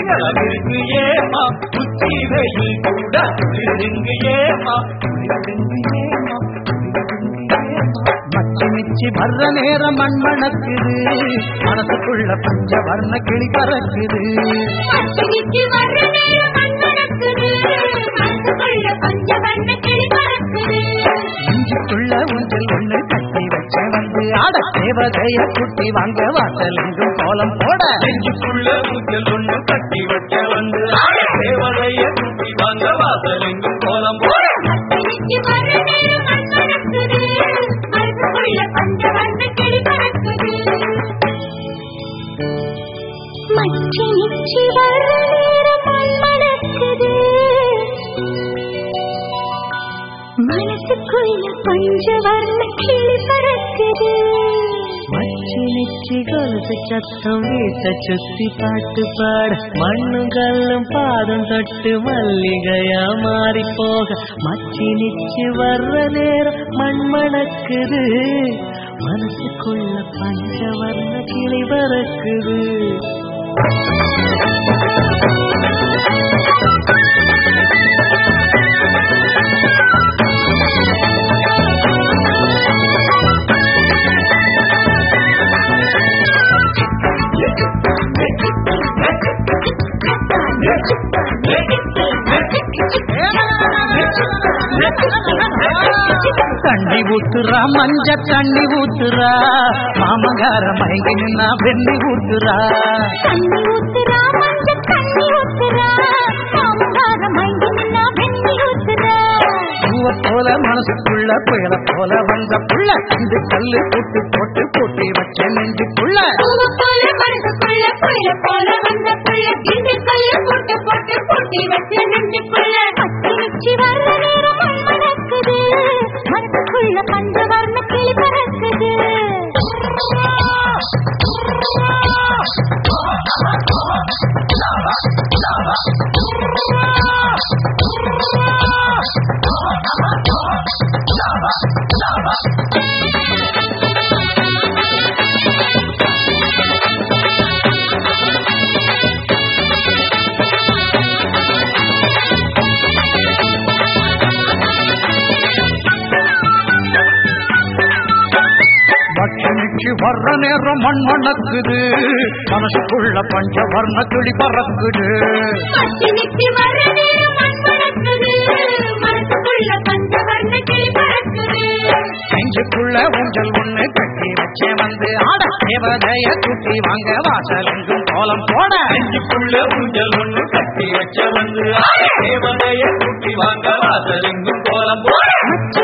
அழகிருக்கு ஏமா உச்சி வெயில் கூட குளிருங்க ஏமா குளிருங்க ஏமா மச்சி மிச்சி வர்ற நேரம் மண் மணக்குது மனசுக்குள்ள பஞ்ச வர்ண கிளி பறக்குது அச்சினிக்கு வர்ற நேரம் மண் மணக்குது. மனசுக்குள்ள பஞ்ச வண்ண கிளி பறக்குது. இஞ்சுக்குள்ள ஊஞ்சல் ஒண்ணு கட்டி வச்ச வந்து ஆட தேவதைய குட்டி வாங்க வாசல் எங்கும் கோலம் போட நெஞ்சுக்குள்ள ஊஞ்சல் ஒண்ணு கட்டி வச்ச வந்து ஆட தேவதைய கூட்டி வாங்க வாசல் எங்கும் கோலம் போட அச்சினிக்கு வர்ற நேரம் மண் மணக்குது. மனசுக்குள்ள பஞ்ச வண்ண கிளி பறக்குது. மச்சி நிச்சி வர்ற நேரம் மண் மணக்குது. மனசுக்குள்ள பஞ்சவர்ண கிளி பறக்குது மச்சி நிச்சி கொலுசு சத்தம் வீட்டை சுத்தி பாட்டு பாட மண்ணும் கல்லும் பாதம் தொட்டு மல்லிகையா மாறி போக மச்சி நிச்சி வர்ற நேரம் மண் மணக்குது மனசுக்குள்ள பஞ்சவர்ண கிளி பறக்குது தண்ணி ஊத்துறா மஞ்ச தண்ணி ஊத்துறா மாமங்கார மயங்கி நின்னா வெண்ணி ஊத்துறா தண்ணி ஊத்துறா மஞ்ச தண்ணி ஊத்துறா மாமங்கார மயங்கி நின்னா வெண்ணி ஊத்துறா பூவ போல மனசுக்குள்ள புயல போல வந்த புள்ள இந்த கல்லு போட்டு போட்டு போட்டி வச்ச நெஞ்சுக்குள்ள பூவ போல மனசுக்குள்ள புயல போல வந்த புள்ள கிண்டு கல்லு போட்டு போட்டு போட்டி வச்ச நெஞ்சுக்குள்ள பச்சை நிச்சி வர்ற நேரம் மண் மணக்குது மனசுக்குள்ள பஞ்சவர்ண கிளி பறக்குது பட்சமிக்கு வர்ற நேரம் மண் மணக்குது மனசுக்குள்ள பஞ்ச வர்ண கிளி பறக்குது பச்சை நிச்சி வர்ற நேரம் மண் மணக்குது மனசுக்குள்ள பஞ்சவர்ண கிளி பறக்குது நெஞ்சுக்குள்ள ஊஞ்சல் ஒண்ணு கட்டி வச்ச வந்து ஆட தேவதைய கூட்டி வாங்க வாசல் எங்கும் கோலம் போட நெஞ்சுக்குள்ள ஊஞ்சல் ஒண்ணு கட்டி வச்ச வந்து ஆட தேவதைய கூட்டி வாங்க வாசல் எங்கும் கோலம் போட மச்ச